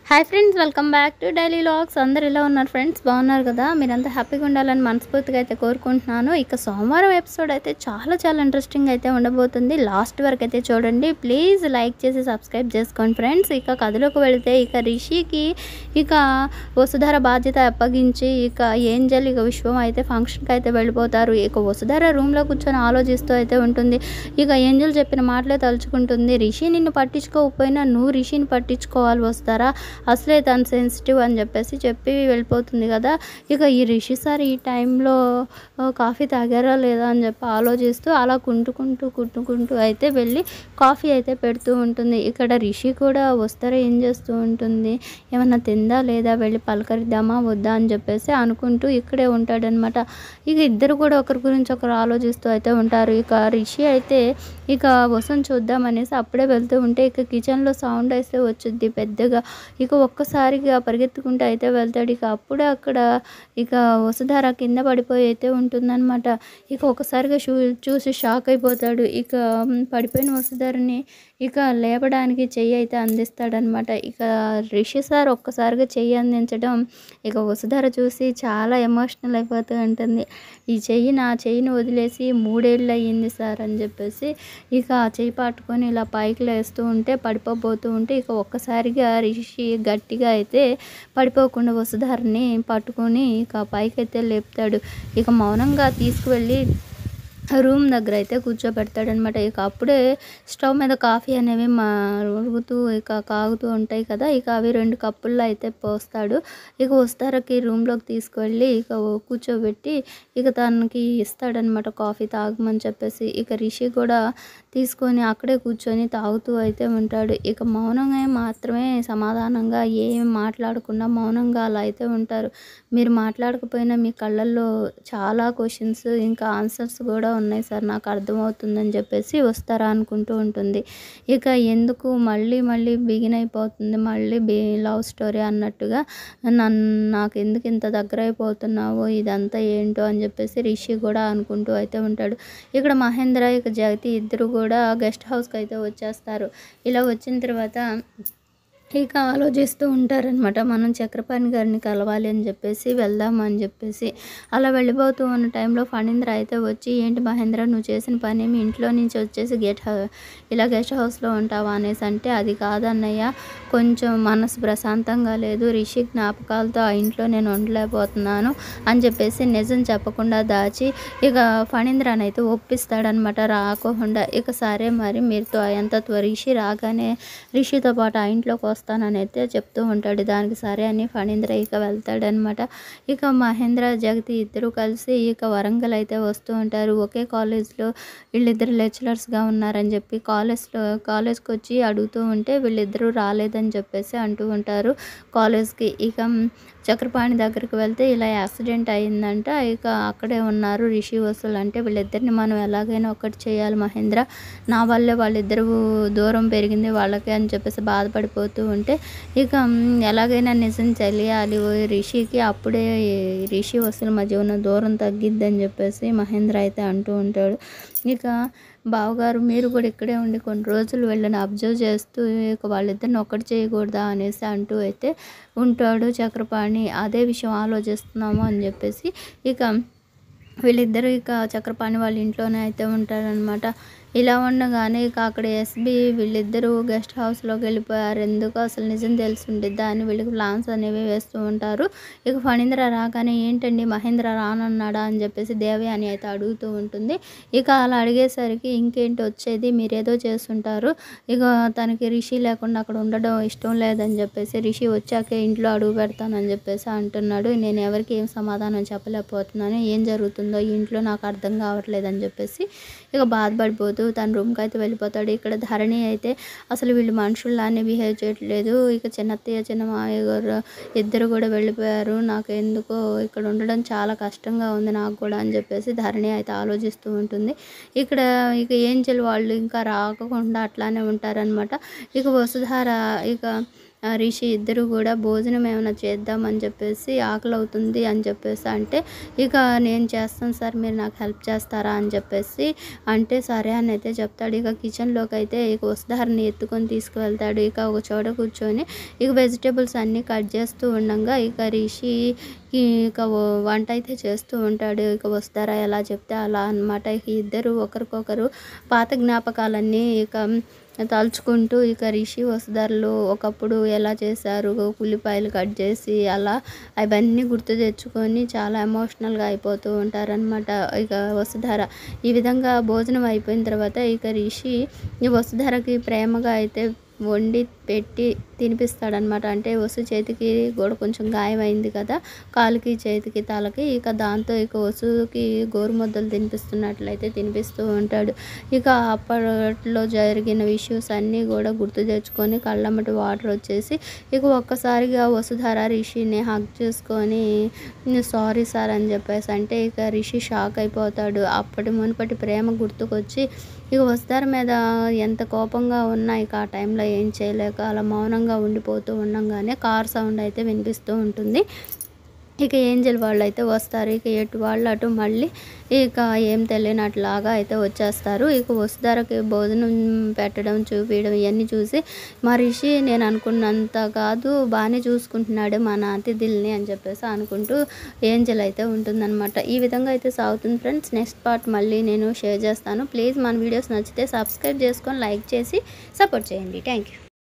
hi friends welcome back to daily logs అందరు ఇలా ఉన్నారు ఫ్రెండ్స్ బాగున్నారు కదా మీరంతా హ్యాపీగా ఉండాలని మనస్ఫూర్తిగా అయితే కోరుకుంటున్నాను ఇక సోమవారం ఎపిసోడ్ అయితే చాలా చాలా ఇంట్రెస్టింగ్ అయితే ఉండబోతుంది లాస్ట్ వరకు అయితే చూడండి ప్లీజ్ లైక్ చేసి సబ్స్క్రైబ్ చేసుకోండి ఫ్రెండ్స్ ఇక కథలోకి వెళితే ఇక రిషికి ఇక వసుధార బాధ్యత అప్పగించి ఇక ఏంజల్ ఇక విశ్వం అయితే ఫంక్షన్కి అయితే వెళ్ళిపోతారు ఇక వసుధార రూమ్లో కూర్చొని ఆలోచిస్తూ అయితే ఉంటుంది ఇక ఏంజల్ చెప్పిన మాటలే తలుచుకుంటుంది రిషి నిన్ను పట్టించుకోకపోయినా నువ్వు రిషిని పట్టించుకోవాలి వస్తారా అసలే తను సెన్సిటివ్ అని చెప్పేసి చెప్పి వెళ్ళిపోతుంది కదా ఇక ఈ రిషి సార్ ఈ టైంలో ఆ, కాఫీ తాగారా లేదా అని చెప్పి ఆలోచిస్తూ అలా కుంటుకుంటూ కుంటుకుంటూ అయితే వెళ్ళి కాఫీ అయితే పెడుతూ ఉంటుంది ఇక్కడ రిషి కూడా వస్తారా ఏం చేస్తూ ఉంటుంది ఏమన్నా తిందా లేదా వెళ్ళి పలకరిద్దామా వద్దా అని చెప్పేసి అనుకుంటూ ఇక్కడే ఉంటాడనమాట ఇక ఇద్దరు కూడా ఒకరి గురించి ఒకరు ఆలోచిస్తూ అయితే ఉంటారు ఇక రిషి అయితే ఇక వసం చూద్దామనేసి అప్పుడే వెళ్తూ ఉంటే ఇక కిచెన్లో సౌండ్ అయితే వచ్చుద్ది పెద్దగా ఇక ఒక్కసారిగా పరిగెత్తుకుంటూ అయితే వెళ్తాడు ఇక అప్పుడే అక్కడ ఇక వసుధార కింద పడిపోయి అయితే ఉంటుందన్నమాట ఇక ఒకసారిగా చూ చూసి షాక్ అయిపోతాడు ఇక మ్, పడిపోయిన వసుధారని ఇక లేపడానికి చెయ్యి అయితే అందిస్తాడనమాట ఇక రిషి సార్ ఒక్కసారిగా చెయ్యి అందించడం ఇక వసుధార చూసి చాలా ఎమోషనల్ అయిపోతూ ఉంటుంది ఈ చెయ్యి నా చెయ్యిని వదిలేసి మూడేళ్ళు అయ్యింది సార్ అని చెప్పేసి ఇక ఆ చెయ్యి పట్టుకొని ఇలా పైకి లేస్తూ ఉంటే పడిపోబోతూ ఉంటే ఇక ఒక్కసారిగా రిషి గట్టిగా అయితే పడిపోకుండా వసుధారని పట్టుకొని ఇక పైకి అయితే లేపుతాడు ఇక మౌనంగా తీసుకువెళ్ళి రూమ్ దగ్గర అయితే కూర్చోబెడతాడనమాట ఇక అప్పుడే స్టవ్ మీద కాఫీ అనేవి మరుగుతూ ఇక కాగుతూ ఉంటాయి కదా ఇక అవి రెండు కప్పుల్లో అయితే పోస్తాడు ఇక వస్తారకి రూమ్లోకి తీసుకువెళ్ళి ఇక కూర్చోబెట్టి ఇక తనకి ఇస్తాడనమాట కాఫీ తాగమని చెప్పేసి ఇక రిషి కూడా తీసుకొని అక్కడే కూర్చొని తాగుతూ అయితే ఉంటాడు ఇక మౌనంగా మాత్రమే సమాధానంగా ఏం మాట్లాడకుండా మౌనంగా అలా అయితే ఉంటారు మీరు మాట్లాడకపోయినా మీ కళ్ళల్లో చాలా క్వశ్చన్స్ ఇంకా ఆన్సర్స్ కూడా ఉన్నాయి సార్ నాకు అర్థమవుతుందని చెప్పేసి వస్తారా అనుకుంటూ ఉంటుంది ఇక ఎందుకు మళ్ళీ మళ్ళీ బిగిన్ అయిపోతుంది మళ్ళీ బి లవ్ స్టోరీ అన్నట్టుగా నన్ను నాకు ఎందుకు ఇంత దగ్గర అయిపోతున్నావు ఇదంతా ఏంటో అని చెప్పేసి రిషి కూడా అనుకుంటూ అయితే ఉంటాడు ఇక్కడ మహేంద్ర ఇక జగతి ఇద్దరు కూడా గెస్ట్ హౌస్కి అయితే వచ్చేస్తారు ఇలా వచ్చిన తర్వాత ఇక ఆలోచిస్తూ ఉంటారనమాట మనం చక్రపాణి గారిని కలవాలి అని చెప్పేసి వెళ్దాం అని చెప్పేసి అలా వెళ్ళిపోతూ ఉన్న టైంలో ఫణీంద్ర అయితే వచ్చి ఏంటి మహేంద్ర నువ్వు చేసిన పని మీ ఇంట్లో నుంచి వచ్చేసి గెట్ హౌ ఇలా గెస్ట్ హౌస్లో ఉంటావా అనేసి అంటే అది కాదన్నయ్య కొంచెం మనసు ప్రశాంతంగా లేదు రిషి జ్ఞాపకాలతో ఆ ఇంట్లో నేను ఉండలేకపోతున్నాను అని చెప్పేసి నిజం చెప్పకుండా దాచి ఇక ఫణీంద్రని అయితే ఒప్పిస్తాడనమాట రాకోకుండా ఇక సరే మరి మీరుతో ఎంత త్వర రిషి రాగానే రిషితో పాటు ఆ ఇంట్లోకి వస్తానని అయితే చెప్తూ ఉంటాడు దానికి సరే అని ఫణీంద్ర ఇక వెళ్తాడనమాట ఇక మహేంద్ర జగతి ఇద్దరు కలిసి ఇక వరంగల్ అయితే వస్తూ ఉంటారు ఒకే కాలేజ్లో వీళ్ళిద్దరు లెక్చరర్స్గా ఉన్నారని చెప్పి కాలేజ్లో కాలేజ్కి వచ్చి అడుగుతూ ఉంటే వీళ్ళిద్దరూ రాలేదని చెప్పేసి అంటూ ఉంటారు కాలేజ్కి ఇక చక్రపాణి దగ్గరికి వెళ్తే ఇలా యాక్సిడెంట్ అయిందంట ఇక అక్కడే ఉన్నారు రిషి వసూలు అంటే వీళ్ళిద్దరిని మనం ఎలాగైనా ఒకటి చేయాలి మహేంద్ర నా వల్లే వాళ్ళిద్దరూ దూరం పెరిగింది వాళ్ళకి అని చెప్పేసి బాధపడిపోతూ ఉంటే ఇక మ్, ఎలాగైనా నిజం తెలియాలి ఓ రిషికి అప్పుడే రిషి వసూలు మధ్య ఉన్న దూరం తగ్గిద్దని చెప్పేసి మహేంద్ర అయితే అంటూ ఉంటాడు ఇక బావగారు మీరు కూడా ఇక్కడే ఉండి కొన్ని రోజులు వెళ్ళని అబ్జర్వ్ చేస్తూ ఇక వాళ్ళిద్దరిని ఒకటి చేయకూడదా అనేసి అంటూ అయితే ఉంటాడు చక్రపాణి అదే విషయం ఆలోచిస్తున్నాము అని చెప్పేసి ఇక వీళ్ళిద్దరూ ఇక చక్రపాణి వాళ్ళ ఇంట్లోనే అయితే ఉంటారనమాట ఇలా ఉండగానే ఇక అక్కడ ఎస్బి వీళ్ళిద్దరూ గెస్ట్ హౌస్లోకి వెళ్ళిపోయారు ఎందుకు అసలు నిజం తెలిసి ఉండిద్దా అని వీళ్ళకి ప్లాన్స్ అనేవి వేస్తూ ఉంటారు ఇక ఫణీంద్ర రాగానే ఏంటండి మహేంద్ర రానన్నాడా అని చెప్పేసి దేవి అని అయితే అడుగుతూ ఉంటుంది ఇక అలా అడిగేసరికి ఇంకేంటి వచ్చేది మీరేదో చేస్తుంటారు ఇక తనకి రిషి లేకుండా అక్కడ ఉండడం ఇష్టం లేదని చెప్పేసి రిషి వచ్చాకే ఇంట్లో అడుగు పెడతానని చెప్పేసి అంటున్నాడు నేను ఎవరికి ఏం సమాధానం చెప్పలేకపోతున్నాను ఏం జరుగుతుందో ఈ ఇంట్లో నాకు అర్థం కావట్లేదు అని చెప్పేసి ఇక బాధపడిపోతూ తన రూమ్కి అయితే వెళ్ళిపోతాడు ఇక్కడ ధరణి అయితే అసలు వీళ్ళు మనుషుల్లానే బిహేవ్ చేయట్లేదు ఇక చిన్నత్తయ్య చిన్న మావయ్య గారు ఇద్దరు కూడా వెళ్ళిపోయారు నాకు ఎందుకో ఇక్కడ ఉండడం చాలా కష్టంగా ఉంది నాకు కూడా అని చెప్పేసి ధరణి అయితే ఆలోచిస్తూ ఉంటుంది ఇక్కడ ఇక ఏంజల్ వాళ్ళు ఇంకా రాకుండా అట్లానే ఉంటారనమాట ఇక వసుధార ఇక ఆ, రిషి ఇద్దరు కూడా భోజనం ఏమైనా చేద్దామని చెప్పేసి ఆకలి అవుతుంది అని చెప్పేసి అంటే ఇక నేను చేస్తాను సార్ మీరు నాకు హెల్ప్ చేస్తారా అని చెప్పేసి అంటే సరే అని అయితే చెప్తాడు ఇక కిచెన్లోకి అయితే ఇక వసుధారిని ఎత్తుకొని తీసుకువెళ్తాడు ఇక ఒక చోట కూర్చొని ఇక వెజిటేబుల్స్ అన్నీ కట్ చేస్తూ ఉండగా ఇక రిషి ఇక ఓ- వంట అయితే చేస్తూ ఉంటాడు ఇక వస్తారా ఎలా చెప్తే అలా అన్నమాట ఇక ఇద్దరు ఒకరికొకరు పాత జ్ఞాపకాలన్నీ ఇక తలుచుకుంటూ ఇక రిషి వసుధారులు ఒకప్పుడు ఎలా చేశారు ఉల్లిపాయలు కట్ చేసి అలా అవన్నీ గుర్తు తెచ్చుకొని చాలా ఎమోషనల్గా అయిపోతూ ఉంటారనమాట ఇక వసుధార ఈ విధంగా భోజనం అయిపోయిన తర్వాత ఇక రిషి ఈ వసుధారకి ప్రేమగా అయితే వండి పెట్టి తినిపిస్తాడనమాట అంటే వసు చేతికి కూడా కొంచెం గాయమైంది కదా కాలుకి చేతికి తలకి ఇక దాంతో ఇక వసుకి గోరుముద్దలు తినిపిస్తున్నట్లయితే తినిపిస్తూ ఉంటాడు ఇక అప్పట్లో జరిగిన ఇష్యూస్ అన్నీ కూడా గుర్తు తెచ్చుకొని కళ్ళమ్మటి వాటర్ వచ్చేసి ఇక ఒక్కసారిగా వసుధార రిషిని హక్ చేసుకొని సారీ సార్ అని చెప్పేసి అంటే ఇక రిషి షాక్ అయిపోతాడు అప్పటి మునుపటి ప్రేమ గుర్తుకొచ్చి ఇక వసుధార మీద ఎంత కోపంగా ఉన్నా ఇక ఆ టైంలో ఏం చేయలేక అలా మౌనంగా ఉండిపోతూ ఉండంగానే కార్ సౌండ్ అయితే వినిపిస్తూ ఉంటుంది ఇక ఏంజల్ వాళ్ళు అయితే వస్తారు ఇక ఎటు వాళ్ళు అటు మళ్ళీ ఇక ఏం తెలియనట్లాగా అయితే వచ్చేస్తారు ఇక వసుధారకి భోజనం పెట్టడం చూపించడం ఇవన్నీ చూసి మా రిషి నేను అనుకున్నంత కాదు బాగానే చూసుకుంటున్నాడు మా అతిథుల్ని అని చెప్పేసి అనుకుంటూ ఏంజల్ అయితే ఉంటుందన్నమాట ఈ విధంగా అయితే సాగుతుంది ఫ్రెండ్స్ నెక్స్ట్ పార్ట్ మళ్ళీ నేను షేర్ చేస్తాను ప్లీజ్ మన వీడియోస్ నచ్చితే సబ్స్క్రైబ్ చేసుకొని లైక్ చేసి సపోర్ట్ చేయండి థ్యాంక్ యూ